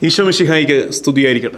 ഈശോമിഷിഹായിക്ക് സ്തുതിയായിരിക്കട്ടെ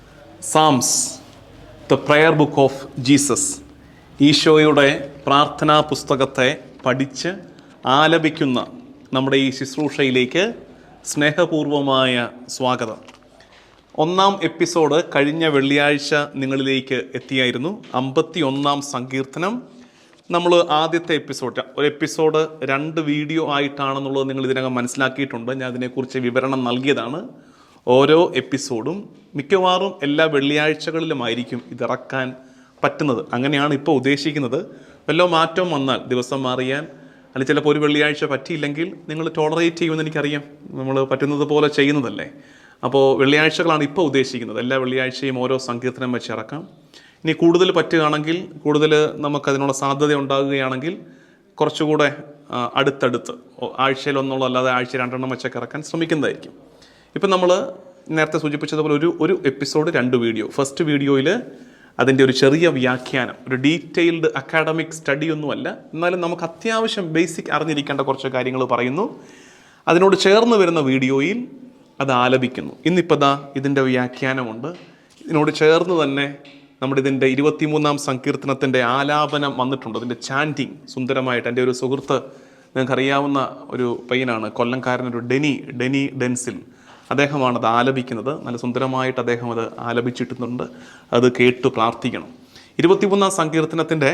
psalms the prayer book of Jesus ഈശോയുടെ പ്രാർത്ഥനാ പുസ്തകത്തെ പഠിച്ച് ആലപിക്കുന്ന നമ്മുടെ ഈ ശുശ്രൂഷയിലേക്ക് സ്നേഹപൂർവമായ സ്വാഗതം ഒന്നാം എപ്പിസോഡ് കഴിഞ്ഞ വെള്ളിയാഴ്ച നിങ്ങളിലേക്ക് എത്തിയായിരുന്നു അമ്പത്തി ഒന്നാം സങ്കീർത്തനം നമ്മൾ ആദ്യത്തെ എപ്പിസോഡ് ഒരു എപ്പിസോഡ് രണ്ട് വീഡിയോ ആയിട്ടാണെന്നുള്ളത് നിങ്ങൾ ഇതിനകം മനസ്സിലാക്കിയിട്ടുണ്ട് ഞാൻ അതിനെക്കുറിച്ച് വിവരണം നൽകിയതാണ് ഓരോ എപ്പിസോഡും മിക്കവാറും എല്ലാ വെള്ളിയാഴ്ചകളിലുമായിരിക്കും ഇതിറക്കാൻ പറ്റുന്നത് അങ്ങനെയാണ് ഇപ്പോൾ ഉദ്ദേശിക്കുന്നത് വല്ല മാറ്റം വന്നാൽ ദിവസം മാറിയാൽ അല്ലെങ്കിൽ ചിലപ്പോൾ ഒരു വെള്ളിയാഴ്ച പറ്റിയില്ലെങ്കിൽ നിങ്ങൾ ടോളറേറ്റ് ചെയ്യുമെന്ന് എനിക്കറിയാം നമ്മൾ പറ്റുന്നത് പോലെ ചെയ്യുന്നതല്ലേ അപ്പോൾ വെള്ളിയാഴ്ചകളാണ് ഇപ്പോൾ ഉദ്ദേശിക്കുന്നത് എല്ലാ വെള്ളിയാഴ്ചയും ഓരോ സങ്കീർത്തനം വെച്ച് ഇറക്കാം ഇനി കൂടുതൽ പറ്റുകയാണെങ്കിൽ കൂടുതൽ നമുക്കതിനുള്ള സാധ്യത ഉണ്ടാകുകയാണെങ്കിൽ കുറച്ചുകൂടെ ആ, അടുത്തടുത്ത് ഓ, ആഴ്ചയിൽ ഒന്നുള്ള അല്ലാതെ ആഴ്ച രണ്ടെണ്ണം വെച്ചൊക്കെ ഇറക്കാൻ ശ്രമിക്കുന്നതായിരിക്കും ഇപ്പം നമ്മൾ നേരത്തെ സൂചിപ്പിച്ചതുപോലെ ഒരു ഒരു എപ്പിസോഡ് രണ്ട് വീഡിയോ ഫസ്റ്റ് വീഡിയോയിൽ അതിൻ്റെ ഒരു ചെറിയ വ്യാഖ്യാനം ഒരു ഡീറ്റെയിൽഡ് അക്കാഡമിക് സ്റ്റഡി ഒന്നുമല്ല എന്നാലും നമുക്ക് അത്യാവശ്യം ബേസിക് അറിഞ്ഞിരിക്കേണ്ട കുറച്ച് കാര്യങ്ങൾ പറയുന്നു അതിനോട് ചേർന്ന് വരുന്ന വീഡിയോയിൽ അത് ആലപിക്കുന്നു ഇന്നിപ്പോൾ ദാ ഇതിൻ്റെ വ്യാഖ്യാനമുണ്ട് ഇതിനോട് ചേർന്ന് തന്നെ നമ്മുടെ ഇതിൻ്റെ ഇരുപത്തിമൂന്നാം സങ്കീർത്തനത്തിൻ്റെ ആലാപനം വന്നിട്ടുണ്ട് അതിൻ്റെ ചാൻറ്റിങ് സുന്ദരമായിട്ട് എൻ്റെ ഒരു സുഹൃത്ത് നിങ്ങൾക്കറിയാവുന്ന ഒരു പയ്യനാണ് കൊല്ലംകാരനൊരു ഡെനി ഡെനി ഡെൻസിൽ അദ്ദേഹമാണ് അത് ആലപിക്കുന്നത് നല്ല സുന്ദരമായിട്ട് അദ്ദേഹം അത് ആലപിച്ചിട്ടുണ്ട് അത് കേട്ട് പ്രാർത്ഥിക്കണം ഇരുപത്തിമൂന്നാം സങ്കീർത്തനത്തിൻ്റെ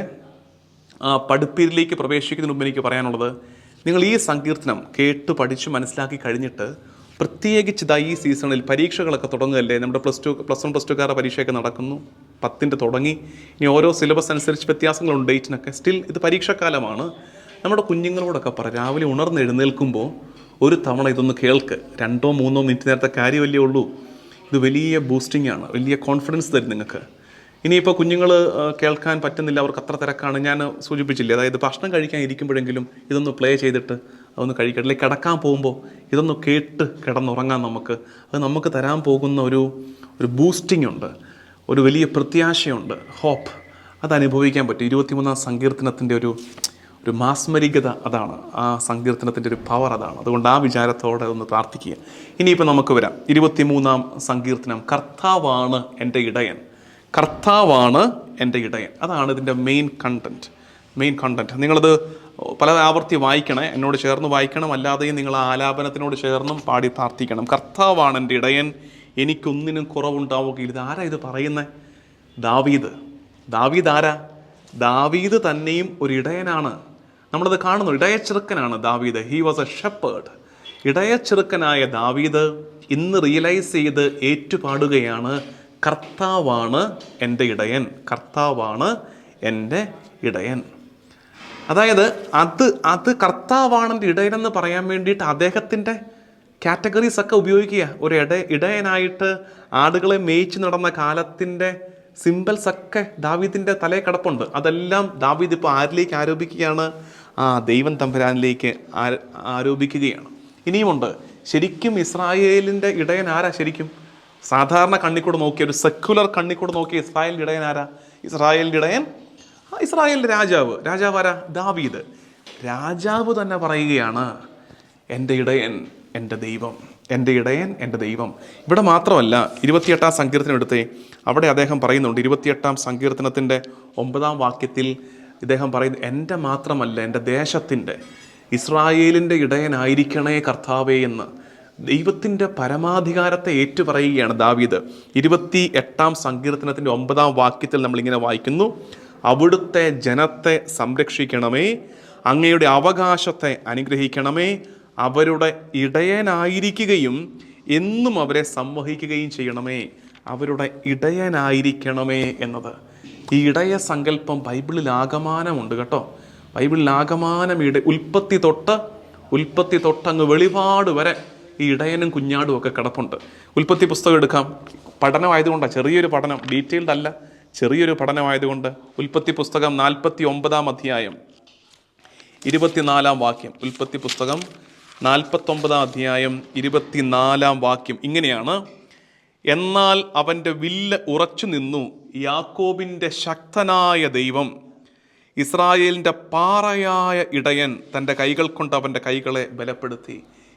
ആ പഠിപ്പീരിലേക്ക് പ്രവേശിക്കുന്നതിന് മുമ്പ് എനിക്ക് പറയാനുള്ളത് നിങ്ങൾ ഈ സങ്കീർത്തനം കേട്ട് പഠിച്ച് മനസ്സിലാക്കി കഴിഞ്ഞിട്ട് പ്രത്യേകിച്ച് ഇതാ ഈ സീസണിൽ പരീക്ഷകളൊക്കെ തുടങ്ങുകയല്ലേ നമ്മുടെ plus two plus one plus ടുക്കാരുടെ പരീക്ഷയൊക്കെ നടക്കുന്നു പത്തിൻ്റെ തുടങ്ങി ഇനി ഓരോ സിലബസ് അനുസരിച്ച് വ്യത്യാസങ്ങളുണ്ട് ഡേറ്റിനൊക്കെ സ്റ്റിൽ ഇത് പരീക്ഷാക്കാലമാണ് നമ്മുടെ കുഞ്ഞുങ്ങളോടൊക്കെ പറ രാവിലെ ഉണർന്ന് എഴുന്നേൽക്കുമ്പോൾ ഒരു തവണ ഇതൊന്ന് കേൾക്ക് രണ്ടോ മൂന്നോ മിനിറ്റ് നേരത്തെ കാര്യമല്ലേ ഉള്ളൂ ഇത് വലിയ ബൂസ്റ്റിംഗ് ആണ് വലിയ കോൺഫിഡൻസ് തരും നിങ്ങൾക്ക് ഇനിയിപ്പോൾ കുഞ്ഞുങ്ങൾ കേൾക്കാൻ പറ്റുന്നില്ല അവർക്ക് അത്ര തിരക്കാണ് ഞാൻ സൂചിപ്പിച്ചില്ലേ അതായത് ഭക്ഷണം കഴിക്കാൻ ഇരിക്കുമ്പോഴെങ്കിലും ഇതൊന്ന് പ്ലേ ചെയ്തിട്ട് അതൊന്ന് കഴിക്കട്ടെ അല്ലെങ്കിൽ കിടക്കാൻ പോകുമ്പോൾ ഇതൊന്ന് കേട്ട് കിടന്നുറങ്ങാൻ നമുക്ക് അത് നമുക്ക് തരാൻ പോകുന്ന ഒരു ഒരു ബൂസ്റ്റിംഗ് ഉണ്ട് ഒരു വലിയ പ്രത്യാശയുണ്ട് ഹോപ്പ് അത് അനുഭവിക്കാൻ പറ്റും ഇരുപത്തിമൂന്നാം സങ്കീർത്തനത്തിൻ്റെ ഒരു ഒരു മാസ്മരികത അതാണ് ആ സങ്കീർത്തനത്തിൻ്റെ ഒരു പവർ അതാണ് അതുകൊണ്ട് ആ വിചാരത്തോടെ ഒന്ന് പ്രാർത്ഥിക്കുക ഇനിയിപ്പോൾ നമുക്ക് വരാം ഇരുപത്തിമൂന്നാം സങ്കീർത്തനം കർത്താവാണ് എൻ്റെ ഇടയൻ കർത്താവാണ് എൻ്റെ ഇടയൻ അതാണ് ഇതിൻ്റെ മെയിൻ കണ്ടൻറ്റ് മെയിൻ കണ്ടൻറ്റ് നിങ്ങളത് പല ആവർത്തി വായിക്കണേ എന്നോട് ചേർന്ന് വായിക്കണം അല്ലാതെയും നിങ്ങൾ ആ ആലാപനത്തിനോട് ചേർന്നും പാടി പ്രാർത്ഥിക്കണം കർത്താവാണ് എൻ്റെ ഇടയൻ എനിക്കൊന്നിനും കുറവുണ്ടാവുകയില്ല ഇത് ആരാ ഇത് പറയുന്നത് ദാവീദ് ദാവീദ് ആരാ ദാവീദ് തന്നെയും ഒരു ഇടയനാണ് നമ്മളത് കാണുന്നു ഇടയച്ചെറുക്കനാണ് ദാവീദ് ഹി വാസ് എ ഷെപ്പേർഡ് ഇടയച്ചെറുക്കനായ ദാവീദ് ഇന്ന് റിയലൈസ് ചെയ്ത് ഏറ്റുപാടുകയാണ് കർത്താവാണ് എൻ്റെ ഇടയൻ കർത്താവാണ് എൻ്റെ ഇടയൻ അതായത് അത് അത് കർത്താവാണ് എൻ്റെ ഇടയനെന്ന് പറയാൻ വേണ്ടിയിട്ട് അദ്ദേഹത്തിൻ്റെ കാറ്റഗറീസ് ഒക്കെ ഉപയോഗിക്കുക ഒരു ഇട ഇടയനായിട്ട് ആടുകളെ മേയിച്ച് നടന്ന കാലത്തിൻ്റെ സിമ്പിൾസ് ഒക്കെ ദാവീദിൻ്റെ തലയിൽ കിടപ്പുണ്ട് അതെല്ലാം ദാവീദ് ഇപ്പോൾ ആരിലേക്ക് ആരോപിക്കുകയാണ് ആ ദൈവം തമ്പുരാനിലേക്ക് ആ- ആരോപിക്കുകയാണ് ഇനിയുമുണ്ട് ശരിക്കും ഇസ്രായേലിൻ്റെ ഇടയൻ ആരാ ശരിക്കും സാധാരണ കണ്ണിക്കൂടെ നോക്കിയ ഒരു സെക്കുലർ കണ്ണിക്കൂടെ നോക്കിയ ഇസ്രായേലിൻ്റെ ഇടയൻ ആരാ ഇസ്രായേലിൻ്റെ ഇടയൻ ആ ഇസ്രായേലിൻ്റെ രാജാവ് രാജാവ് ആരാ ദാവീദ് രാജാവ് തന്നെ പറയുകയാണ് എൻ്റെ ഇടയൻ എൻ്റെ ദൈവം എൻ്റെ ഇടയൻ എൻ്റെ ദൈവം ഇവിടെ മാത്രമല്ല ഇരുപത്തിയെട്ടാം സങ്കീർത്തനം എടുത്തേ അവിടെ അദ്ദേഹം പറയുന്നുണ്ട് ഇരുപത്തിയെട്ടാം സങ്കീർത്തനത്തിൻ്റെ ഒമ്പതാം വാക്യത്തിൽ ഇദ്ദേഹം പറയുന്നത് എൻ്റെ മാത്രമല്ല എൻ്റെ ദേശത്തിൻ്റെ ഇസ്രായേലിൻ്റെ ഇടയനായിരിക്കണേ കർത്താവേ എന്ന് ദൈവത്തിൻ്റെ പരമാധികാരത്തെ ഏറ്റുപറയുകയാണ് ദാവീദ് ഇരുപത്തി എട്ടാം സങ്കീർത്തനത്തിൻ്റെ ഒമ്പതാം വാക്യത്തിൽ നമ്മളിങ്ങനെ വായിക്കുന്നു അവിടുത്തെ ജനത്തെ സംരക്ഷിക്കണമേ അങ്ങയുടെ അവകാശത്തെ അനുഗ്രഹിക്കണമേ അവരുടെ ഇടയനായിരിക്കുകയും എന്നും അവരെ സംവഹിക്കുകയും ചെയ്യണമേ അവരുടെ ഇടയനായിരിക്കണമേ എന്നത് ഈ ഇടയ സങ്കല്പം ബൈബിളിൽ ആകമാനമുണ്ട് കേട്ടോ ബൈബിളിൽ ആകമാനം ഇട ഉൽപ്പത്തി തൊട്ട് ഉൽപ്പത്തി തൊട്ട് അങ്ങ് വെളിപാട് വരെ ഈ ഇടയനും കുഞ്ഞാടും ഒക്കെ കിടപ്പുണ്ട് ഉൽപ്പത്തി പുസ്തകം എടുക്കാം പഠനമായതുകൊണ്ടാണ് ചെറിയൊരു പഠനം ഡീറ്റെയിൽഡ് അല്ല ചെറിയൊരു പഠനമായതുകൊണ്ട് ഉൽപ്പത്തി പുസ്തകം നാൽപ്പത്തി ഒമ്പതാം അധ്യായം ഇരുപത്തിനാലാം വാക്യം ഉൽപ്പത്തി പുസ്തകം നാൽപ്പത്തൊമ്പതാം അധ്യായം ഇരുപത്തിനാലാം വാക്യം ഇങ്ങനെയാണ് എന്നാൽ അവൻ്റെ വില്ല് ഉറച്ചു നിന്നു യാക്കോബിൻ്റെ ശക്തനായ ദൈവം ഇസ്രായേലിൻ്റെ പാറയായ ഇടയൻ തൻ്റെ കൈകൾ കൊണ്ട് അവൻ്റെ കൈകളെ ബലപ്പെടുത്തി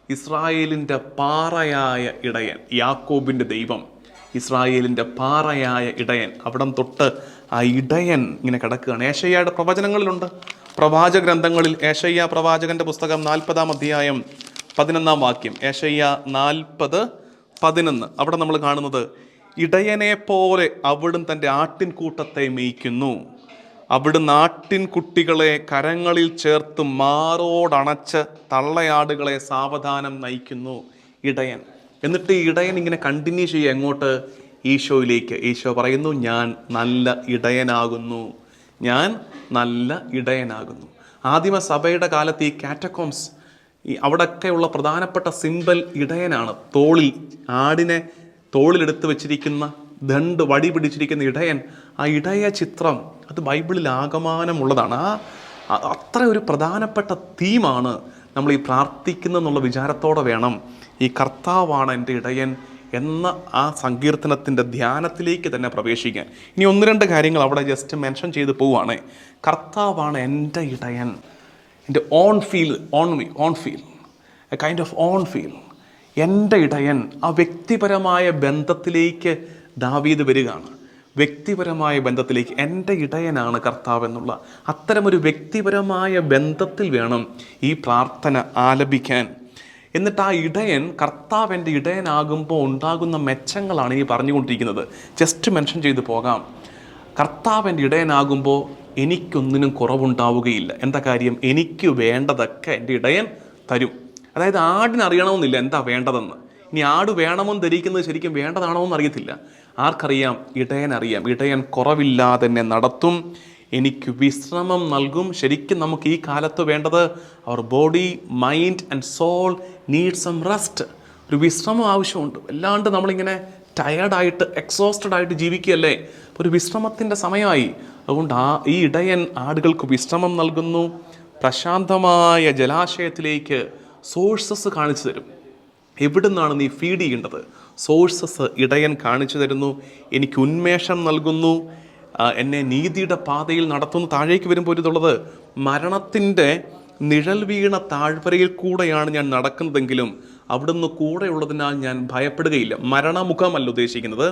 ഇസ്രായേലിൻ്റെ പാറയായ ഇടയൻ യാക്കോബിൻ്റെ ദൈവം ഇസ്രായേലിൻ്റെ പാറയായ ഇടയൻ അവിടം തൊട്ട് ആ ഇടയൻ ഇങ്ങനെ കിടക്കുകയാണ് ഏഷയ്യയുടെ പ്രവചനങ്ങളിലുണ്ട് പ്രവാചക ഗ്രന്ഥങ്ങളിൽ ഏഷയ്യ പ്രവാചകന്റെ പുസ്തകം നാൽപ്പതാം അധ്യായം പതിനൊന്നാം വാക്യം ഏഷയ്യ നാൽപ്പത് പതിനൊന്ന് അവിടെ നമ്മൾ കാണുന്നത് ഇടയനെ പോലെ അവിടുന്ന് തൻ്റെ ആട്ടിൻകൂട്ടത്തെ മേയ്ക്കുന്നു അവിടുന്ന് ആട്ടിൻകുട്ടികളെ കരങ്ങളിൽ ചേർത്ത് മാറോടണച്ച് തള്ളയാടുകളെ സാവധാനം നയിക്കുന്നു ഇടയൻ എന്നിട്ട് ഈ ഇടയൻ ഇങ്ങനെ കണ്ടിന്യൂ ചെയ്യുക എങ്ങോട്ട് ഈശോയിലേക്ക് ഈശോ പറയുന്നു ഞാൻ നല്ല ഇടയനാകുന്നു ഞാൻ നല്ല ഇടയനാകുന്നു ആദിമ സഭയുടെ കാലത്ത് ഈ കാറ്റക്കോംസ് ഈ അവിടെയൊക്കെയുള്ള പ്രധാനപ്പെട്ട സിമ്പൽ ഇടയനാണ് തോളിൽ ആടിനെ തോളിലെടുത്ത് വെച്ചിരിക്കുന്ന ദണ്ട് വടി പിടിച്ചിരിക്കുന്ന ഇടയൻ ആ ഇടയ ചിത്രം അത് ബൈബിളിൽ ആകമാനമുള്ളതാണ് ആ അ- അത്ര ഒരു പ്രധാനപ്പെട്ട തീമാണ് നമ്മൾ ഈ പ്രാർത്ഥിക്കുന്നെന്നുള്ള വിചാരത്തോടെ വേണം ഈ കർത്താവാണ് എൻ്റെ ഇടയൻ എന്ന ആ സങ്കീർത്തനത്തിൻ്റെ ധ്യാനത്തിലേക്ക് തന്നെ പ്രവേശിക്കാൻ ഇനി ഒന്ന് രണ്ട് കാര്യങ്ങൾ അവിടെ ജസ്റ്റ് മെൻഷൻ ചെയ്ത് പോവുകയാണ് കർത്താവാണ് എൻ്റെ ഇടയൻ എൻ്റെ own feel own me own feel a kind of own feel എൻ്റെ ഇടയൻ ആ വ്യക്തിപരമായ ബന്ധത്തിലേക്ക് ദാവീദ് വരികയാണ് വ്യക്തിപരമായ ബന്ധത്തിലേക്ക് എൻ്റെ ഇടയനാണ് കർത്താവ് എന്നുള്ള അത്തരമൊരു വ്യക്തിപരമായ ബന്ധത്തിൽ വേണം ഈ പ്രാർത്ഥന ആലപിക്കാൻ എന്നിട്ട് ആ ഇടയൻ കർത്താവ് എൻ്റെ ഇടയനാകുമ്പോൾ ഉണ്ടാകുന്ന മെച്ചങ്ങളാണ് ഈ പറഞ്ഞുകൊണ്ടിരിക്കുന്നത് ജസ്റ്റ് മെൻഷൻ ചെയ്തു പോകാം കർത്താവ് എൻ്റെ ഇടയനാകുമ്പോൾ എനിക്കൊന്നിനും കുറവുണ്ടാവുകയില്ല എന്താ കാര്യം എനിക്ക് വേണ്ടതൊക്കെ എൻ്റെ ഇടയൻ തരും അതായത് ആടിന് അറിയണമെന്നില്ല എന്താ വേണ്ടതെന്ന് ഇനി ആട് വേണമെന്ന് ധരിക്കുന്നത് ശരിക്കും വേണ്ടതാണോ എന്ന് അറിയത്തില്ല ആർക്കറിയാം ഇടയൻ അറിയാം ഇടയൻ കുറവില്ലാതെ എന്നെ നടത്തും എനിക്ക് വിശ്രമം നൽകും ശരിക്കും നമുക്ക് ഈ കാലത്ത് വേണ്ടത് our body mind and soul need some rest ഒരു വിശ്രമം ആവശ്യമുണ്ട് അല്ലാണ്ട് നമ്മളിങ്ങനെ ടയർഡായിട്ട് എക്സോസ്റ്റഡ് ആയിട്ട് ജീവിക്കുകയല്ലേ ഒരു വിശ്രമത്തിൻ്റെ സമയമായി അതുകൊണ്ട് ആ ഈ ഇടയൻ ആടുകൾക്ക് വിശ്രമം നൽകുന്നു പ്രശാന്തമായ ജലാശയത്തിലേക്ക് സോഴ്സസ് കാണിച്ചു തരും എവിടെ നിന്നാണ് നീ ഫീഡ് ചെയ്യേണ്ടത് സോഴ്സസ് ഇടയൻ കാണിച്ചു തരുന്നു എനിക്ക് ഉന്മേഷം നൽകുന്നു ആ, എന്നെ നീതിയുടെ പാതയിൽ നടത്തുന്നു താഴേക്ക് വരുമ്പോൾ ഒരു ഇതുള്ളത് മരണത്തിൻ്റെ നിഴൽ വീണ താഴ്വരയിൽ കൂടെയാണ് ഞാൻ നടക്കുന്നതെങ്കിലും അവിടുന്ന് കൂടെയുള്ളതിനാൽ ഞാൻ ഭയപ്പെടുകയില്ല മരണമുഖമല്ല ഉദ്ദേശിക്കുന്നത്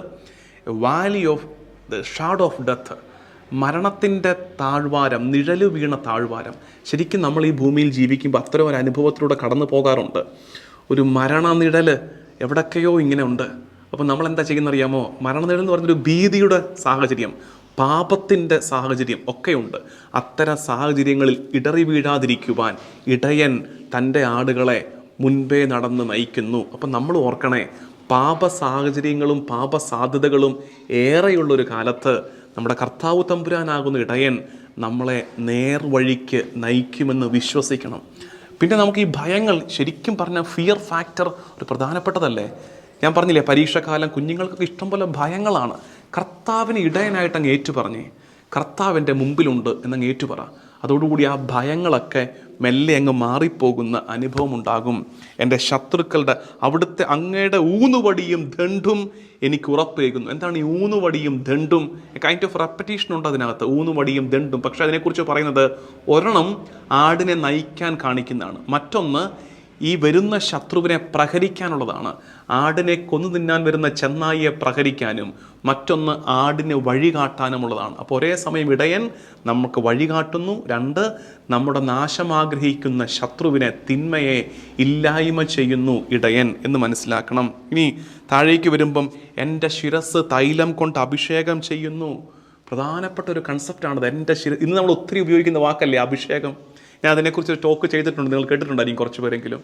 valley of the shadow of death മരണത്തിൻ്റെ താഴ്വാരം നിഴല് വീണ താഴ്വാരം ശരിക്കും നമ്മൾ ഈ ഭൂമിയിൽ ജീവിക്കുമ്പോൾ അത്തരം ഒരു അനുഭവത്തിലൂടെ കടന്നു പോകാറുണ്ട് ഒരു മരണനിഴൽ എവിടൊക്കെയോ ഇങ്ങനെ ഉണ്ട് അപ്പോൾ നമ്മൾ എന്താ ചെയ്യുന്നറിയാമോ മരണനിഴൽ എന്ന് പറഞ്ഞൊരു ഭീതിയുടെ സാഹചര്യം പാപത്തിൻ്റെ സാഹചര്യം ഒക്കെയുണ്ട് അത്തരം സാഹചര്യങ്ങളിൽ ഇടറി വീഴാതിരിക്കുവാൻ ഇടയൻ തൻ്റെ ആടുകളെ മുൻപേ നടന്ന് നയിക്കുന്നു അപ്പം നമ്മൾ ഓർക്കണേ പാപ സാഹചര്യങ്ങളും പാപ സാധ്യതകളും ഏറെയുള്ളൊരു കാലത്ത് നമ്മുടെ കർത്താവ് തമ്പുരാനാകുന്ന ഇടയൻ നമ്മളെ നേർവഴിക്ക് നയിക്കുമെന്ന് വിശ്വസിക്കണം പിന്നെ നമുക്ക് ഈ ഭയങ്ങൾ ശരിക്കും പറഞ്ഞാൽ ഫിയർ ഫാക്ടർ ഒരു പ്രധാനപ്പെട്ടതല്ലേ ഞാൻ പറഞ്ഞില്ലേ പരീക്ഷാകാലം കുഞ്ഞുങ്ങൾക്കൊക്കെ ഇഷ്ടംപോലെ ഭയങ്ങളാണ് കർത്താവിന് ഇടയനായിട്ട് അങ്ങ് ഏറ്റു പറഞ്ഞേ കർത്താവിൻ്റെ മുമ്പിലുണ്ട് എന്നങ്ങ് ഏറ്റുപറ അതോടുകൂടി ആ ഭയങ്ങളൊക്കെ മെല്ലെ അങ്ങ് മാറിപ്പോകുന്ന അനുഭവം ഉണ്ടാകും എൻ്റെ ശത്രുക്കളുടെ അവിടുത്തെ അങ്ങയുടെ ഊന്നുവടിയും ദണ്ടും എനിക്ക് ഉറപ്പേകുന്നു എന്താണ് ഈ ഊന്നുവടിയും ദണ്ടും കൈൻഡ് ഓഫ് റെപ്പറ്റീഷൻ ഉണ്ട് അതിനകത്ത് ഊന്നുവടിയും ദണ്ടും പക്ഷെ അതിനെക്കുറിച്ച് പറയുന്നത് ഒരെണ്ണം ആടിനെ നയിക്കാൻ കാണിക്കുന്നതാണ് മറ്റൊന്ന് ഈ വരുന്ന ശത്രുവിനെ പ്രഹരിക്കാനുള്ളതാണ് ആടിനെ കൊന്നു തിന്നാൻ വരുന്ന ചെന്നായിയെ പ്രഹരിക്കാനും മറ്റൊന്ന് ആടിന് വഴികാട്ടാനുമുള്ളതാണ് അപ്പോൾ ഒരേ സമയം ഇടയൻ നമുക്ക് വഴികാട്ടുന്നു രണ്ട് നമ്മുടെ നാശം ആഗ്രഹിക്കുന്ന ശത്രുവിനെ തിന്മയെ ഇല്ലായ്മ ചെയ്യുന്നു ഇടയൻ എന്ന് മനസ്സിലാക്കണം ഇനി താഴേക്ക് വരുമ്പം എൻ്റെ ശിരസ് തൈലം കൊണ്ട് അഭിഷേകം ചെയ്യുന്നു പ്രധാനപ്പെട്ട ഒരു കൺസെപ്റ്റാണത് എൻ്റെ ശിര ഇന്ന് നമ്മൾ ഒത്തിരി ഉപയോഗിക്കുന്ന വാക്കല്ലേ അഭിഷേകം ഞാൻ അതിനെക്കുറിച്ച് ഒരു ടോക്ക് ചെയ്തിട്ടുണ്ട് നിങ്ങൾ കേട്ടിട്ടുണ്ടായിരിക്കും കുറച്ച് പേരെങ്കിലും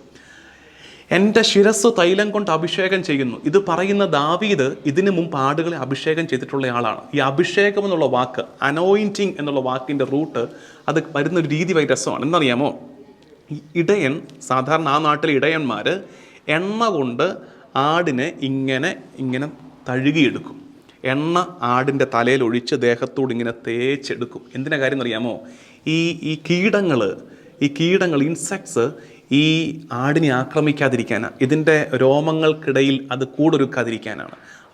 എൻ്റെ ശിരസ് തൈലം കൊണ്ട് അഭിഷേകം ചെയ്യുന്നു ഇത് പറയുന്ന ദാവീദ് ഇതിനു മുമ്പ് ആടുകളെ അഭിഷേകം ചെയ്തിട്ടുള്ള ആളാണ് ഈ അഭിഷേകം എന്നുള്ള വാക്ക് അനോയിൻറ്റിങ് എന്നുള്ള വാക്കിൻ്റെ റൂട്ട് അത് വരുന്ന ഒരു രീതി ഭയങ്കര രസമാണ് എന്നറിയാമോ ഈ ഇടയൻ സാധാരണ ആ നാട്ടിലെ ഇടയന്മാർ എണ്ണ കൊണ്ട് ആടിനെ ഇങ്ങനെ ഇങ്ങനെ തഴുകിയെടുക്കും എണ്ണ ആടിൻ്റെ തലയിൽ ഒഴിച്ച് ദേഹത്തോട് ഇങ്ങനെ തേച്ചെടുക്കും എന്തിനാ കാര്യം എന്നറിയാമോ ഈ ഈ കീടങ്ങൾ ഈ കീടങ്ങൾ ഇൻസെക്ട്സ് ഈ ആടിനെ ആക്രമിക്കാതിരിക്കാനാണ് ഇതിൻ്റെ രോമങ്ങൾക്കിടയിൽ അത് കൂടൊരുക്കാതിരിക്കാനാണ്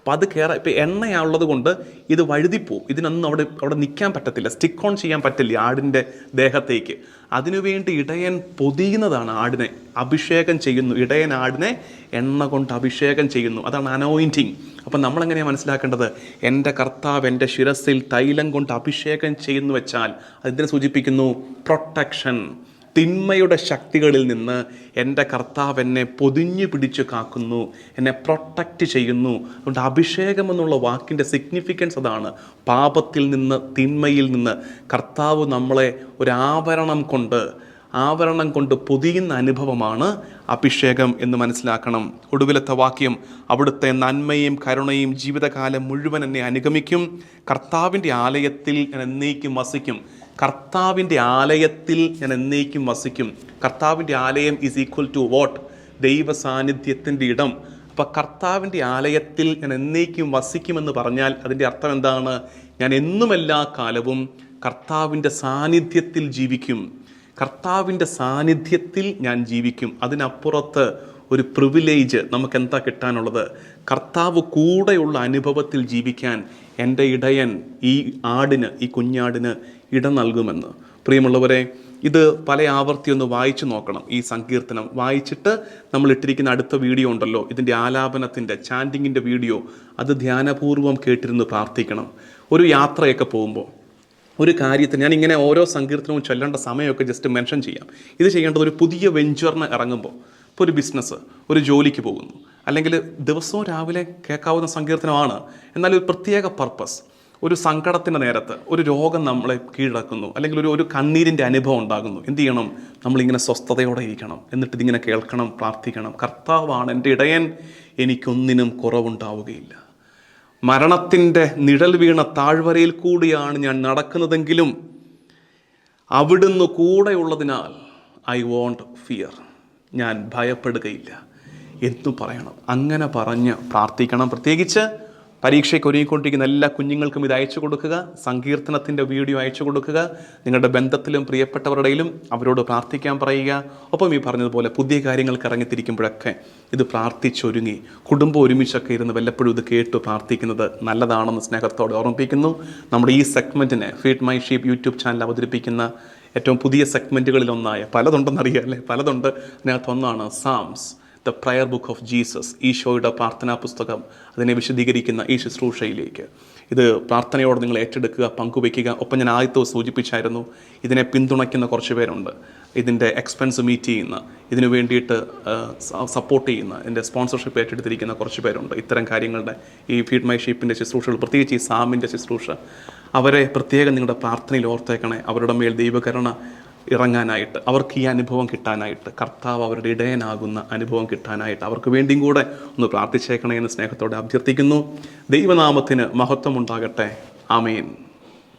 അപ്പോൾ അത് കയറാൻ ഇപ്പോൾ എണ്ണയുള്ളത് കൊണ്ട് ഇത് വഴുതിപ്പോവും ഇതിനൊന്നും അവിടെ അവിടെ നിൽക്കാൻ പറ്റത്തില്ല സ്റ്റിക്ക് ഓൺ ചെയ്യാൻ പറ്റില്ല ആടിൻ്റെ ദേഹത്തേക്ക് അതിനുവേണ്ടി ഇടയൻ പൊതിയുന്നതാണ് ആടിനെ അഭിഷേകം ചെയ്യുന്നു ഇടയൻ ആടിനെ എണ്ണ കൊണ്ട് അഭിഷേകം ചെയ്യുന്നു അതാണ് അനോയിൻറ്റിങ് അപ്പം നമ്മളെങ്ങനെയാണ് മനസ്സിലാക്കേണ്ടത് എൻ്റെ കർത്താവ് എൻ്റെ ശിരസിൽ തൈലം കൊണ്ട് അഭിഷേകം ചെയ്യുന്നു വെച്ചാൽ അതിനെ സൂചിപ്പിക്കുന്നു പ്രൊട്ടക്ഷൻ തിന്മയുടെ ശക്തികളിൽ നിന്ന് എൻ്റെ കർത്താവ് എന്നെ പൊതിഞ്ഞു പിടിച്ചു കാക്കുന്നു എന്നെ പ്രൊട്ടക്റ്റ് ചെയ്യുന്നു അതുകൊണ്ട് അഭിഷേകം എന്നുള്ള വാക്കിൻ്റെ സിഗ്നിഫിക്കൻസ് അതാണ് പാപത്തിൽ നിന്ന് തിന്മയിൽ നിന്ന് കർത്താവ് നമ്മളെ ഒരു ആവരണം കൊണ്ട് ആവരണം കൊണ്ട് പൊതിയുന്ന അനുഭവമാണ് അഭിഷേകം എന്ന് മനസ്സിലാക്കണം ഒടുവിലത്തെ വാക്യം അവിടുത്തെ നന്മയും കരുണയും ജീവിതകാലം മുഴുവൻ എന്നെ അനുഗമിക്കും കർത്താവിൻ്റെ ആലയത്തിൽ ഞാൻ എന്നേക്കും വസിക്കും കർത്താവിൻ്റെ ആലയത്തിൽ ഞാൻ എന്നേക്കും വസിക്കും കർത്താവിൻ്റെ ആലയം ഈസ് ഈക്വൽ ടു വാട്ട് ദൈവ സാന്നിധ്യത്തിൻ്റെ ഇടം അപ്പോൾ കർത്താവിൻ്റെ ആലയത്തിൽ ഞാൻ എന്നേക്കും വസിക്കുമെന്ന് പറഞ്ഞാൽ അതിൻ്റെ അർത്ഥം എന്താണ് ഞാൻ എന്നും എല്ലാ കാലവും കർത്താവിൻ്റെ സാന്നിധ്യത്തിൽ ജീവിക്കും കർത്താവിൻ്റെ സാന്നിധ്യത്തിൽ ഞാൻ ജീവിക്കും അതിനപ്പുറത്ത് ഒരു പ്രിവിലേജ് നമുക്ക് എന്താ കിട്ടാനുള്ളത് കർത്താവ് കൂടെയുള്ള അനുഭവത്തിൽ ജീവിക്കാൻ എൻ്റെ ഇടയൻ ഈ ആടിന് ഈ കുഞ്ഞാടിന് ഇടം നൽകുമെന്ന് പ്രിയമുള്ളവരെ ഇത് പല ആവർത്തി ഒന്ന് വായിച്ചു നോക്കണം ഈ സങ്കീർത്തനം വായിച്ചിട്ട് നമ്മൾ ഇട്ടിരിക്കുന്ന അടുത്ത വീഡിയോ ഉണ്ടല്ലോ ഇതിൻ്റെ ആലാപനത്തിൻ്റെ ചാൻഡിങ്ങിൻ്റെ വീഡിയോ അത് ധ്യാനപൂർവ്വം കേട്ടിരുന്ന് പ്രാർത്ഥിക്കണം ഒരു യാത്രയൊക്കെ പോകുമ്പോൾ ഒരു കാര്യത്തിന് ഞാൻ ഇങ്ങനെ ഓരോ സങ്കീർത്തനവും ചൊല്ലേണ്ട സമയമൊക്കെ ജസ്റ്റ് മെൻഷൻ ചെയ്യാം ഇത് ചെയ്യേണ്ടത് ഒരു പുതിയ വെഞ്ചറിന് ഇറങ്ങുമ്പോൾ ഇപ്പോൾ ഒരു ബിസിനസ് ഒരു ജോലിക്ക് പോകുന്നു അല്ലെങ്കിൽ ദിവസവും രാവിലെ കേൾക്കാവുന്ന സങ്കീർത്തനമാണ് എന്നാൽ ഒരു പ്രത്യേക പർപ്പസ് ഒരു സങ്കടത്തിൻ്റെ നേരത്ത് ഒരു രോഗം നമ്മളെ കീഴടക്കുന്നു അല്ലെങ്കിൽ ഒരു ഒരു കണ്ണീരിൻ്റെ അനുഭവം ഉണ്ടാകുന്നു എന്ത് ചെയ്യണം നമ്മളിങ്ങനെ സ്വസ്ഥതയോടെ ഇരിക്കണം എന്നിട്ട് ഇതിങ്ങനെ കേൾക്കണം പ്രാർത്ഥിക്കണം കർത്താവാണ് എൻ്റെ ഇടയൻ എനിക്കൊന്നിനും കുറവുണ്ടാവുകയില്ല മരണത്തിൻ്റെ നിഴൽ വീണ താഴ്വരയിൽ കൂടിയാണ് ഞാൻ നടക്കുന്നതെങ്കിലും അവിടുന്ന് കൂടെയുള്ളതിനാൽ ഐ വോണ്ട് ഫിയർ ഞാൻ ഭയപ്പെടുകയില്ല എന്നു പറയണം അങ്ങനെ പറഞ്ഞ് പ്രാർത്ഥിക്കണം പ്രത്യേകിച്ച് പരീക്ഷയ്ക്ക് ഒരുങ്ങിക്കൊണ്ടിരിക്കുന്ന എല്ലാ കുഞ്ഞുങ്ങൾക്കും ഇത് അയച്ചു കൊടുക്കുക സങ്കീർത്തനത്തിൻ്റെ വീഡിയോ അയച്ചു കൊടുക്കുക നിങ്ങളുടെ ബന്ധത്തിലും പ്രിയപ്പെട്ടവരുടെയിലും അവരോട് പ്രാർത്ഥിക്കാൻ പറയുക ഒപ്പം ഈ പറഞ്ഞതുപോലെ പുതിയ കാര്യങ്ങൾക്ക് ഇറങ്ങിത്തിരിക്കുമ്പോഴൊക്കെ ഇത് പ്രാർത്ഥിച്ചൊരുങ്ങി കുടുംബം ഒരുമിച്ചൊക്കെ ഇരുന്ന് വല്ലപ്പോഴും ഇത് കേട്ട് പ്രാർത്ഥിക്കുന്നത് നല്ലതാണെന്ന് സ്നേഹത്തോടെ ഓർമ്മിപ്പിക്കുന്നു നമ്മുടെ ഈ സെഗ്മെൻറ്റിനെ feed my sheep YouTube channel അവതരിപ്പിക്കുന്ന ഏറ്റവും പുതിയ സെഗ്മെൻറ്റുകളിലൊന്നായ പലതുണ്ടെന്നറിയാം അല്ലേ പലതുണ്ട് അതിനകത്തൊന്നാണ് Psalms the prayer book of Jesus ഈശോയുടെ പ്രാർത്ഥനാ പുസ്തകം അതിനെ വിശദീകരിക്കുന്ന ഈ ശുശ്രൂഷയിലേക്ക് ഇത് പ്രാർത്ഥനയോടെ നിങ്ങൾ ഏറ്റെടുക്കുക പങ്കുവയ്ക്കുക ഒപ്പം ഞാൻ ആദ്യത്തെ സൂചിപ്പിച്ചായിരുന്നു ഇതിനെ പിന്തുണയ്ക്കുന്ന കുറച്ച് പേരുണ്ട് ഇതിൻ്റെ എക്സ്പെൻസ് മീറ്റ് ചെയ്യുന്ന ഇതിനു വേണ്ടിയിട്ട് സപ്പോർട്ട് ചെയ്യുന്ന ഇതിൻ്റെ സ്പോൺസർഷിപ്പ് ഏറ്റെടുത്തിരിക്കുന്ന കുറച്ച് പേരുണ്ട് ഇത്തരം കാര്യങ്ങളുടെ ഈ ഫീഡ് മൈ ഷീപ്പിൻ്റെ ശുശ്രൂഷകൾ പ്രത്യേകിച്ച് ഈ സാമിൻ്റെ ശുശ്രൂഷ അവരെ പ്രത്യേകം നിങ്ങളുടെ പ്രാർത്ഥനയിൽ ഓർത്തേക്കണേ അവരുടെ മേൽ ദൈവകരുണ ഇറങ്ങാനായിട്ട് അവർക്ക് ഈ അനുഭവം കിട്ടാനായിട്ട് കർത്താവ് അവരുടെ ഇടയനാകുന്ന അനുഭവം കിട്ടാനായിട്ട് അവർക്ക് വേണ്ടിയും കൂടെ ഒന്ന് പ്രാർത്ഥിച്ചേക്കണേ എന്ന് സ്നേഹത്തോടെ അഭ്യർത്ഥിക്കുന്നു ദൈവനാമത്തിന് മഹത്വം ഉണ്ടാകട്ടെ ആമേൻ